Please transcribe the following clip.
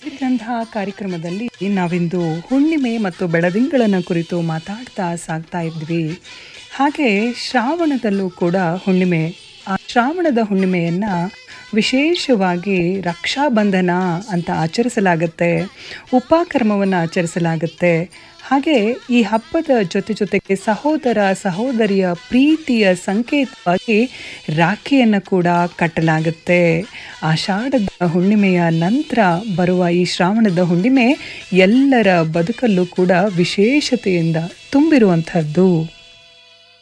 ಇದ್ದಂತಹ ಕಾರ್ಯಕ್ರಮದಲ್ಲಿ ನಾವಿಂದು ಹುಣ್ಣಿಮೆ ಮತ್ತು ಬೆಳದಿಂಗಳನ್ನ ಕುರಿತು ಮಾತಾಡ್ತಾ ಸಾಗ್ತಾ ಇದ್ವಿ ಹಾಗೆ ಶ್ರಾವಣದಲ್ಲೂ ಕೂಡ ಹುಣ್ಣಿಮೆ ಆ ಶ್ರಾವಣದ ಹುಣ್ಣಿಮೆಯನ್ನ ವಿಶೇಷವಾಗಿ ರಕ್ಷಾಬಂಧನ ಅಂತ ಆಚರಿಸಲಾಗುತ್ತೆ ಉಪಕರ್ಮವನ್ನು ಆಚರಿಸಲಾಗುತ್ತೆ ಹಾಗೆ ಈ ಹಬ್ಬದ ಜೊತೆ ಜೊತೆಗೆ ಸಹೋದರ ಸಹೋದರಿಯ ಪ್ರೀತಿಯ ಸಂಕೇತವಾಗಿ ರಾಖಿಯನ್ನು ಕೂಡ ಕಟ್ಟಲಾಗುತ್ತೆ ಆಷಾಢದ ಹುಣ್ಣಿಮೆಯ ನಂತರ ಬರುವ ಈ ಶ್ರಾವಣದ ಹುಣ್ಣಿಮೆ ಎಲ್ಲರ ಬದುಕಲ್ಲೂ ಕೂಡ ವಿಶೇಷತೆಯಿಂದ ತುಂಬಿರುವಂಥದ್ದು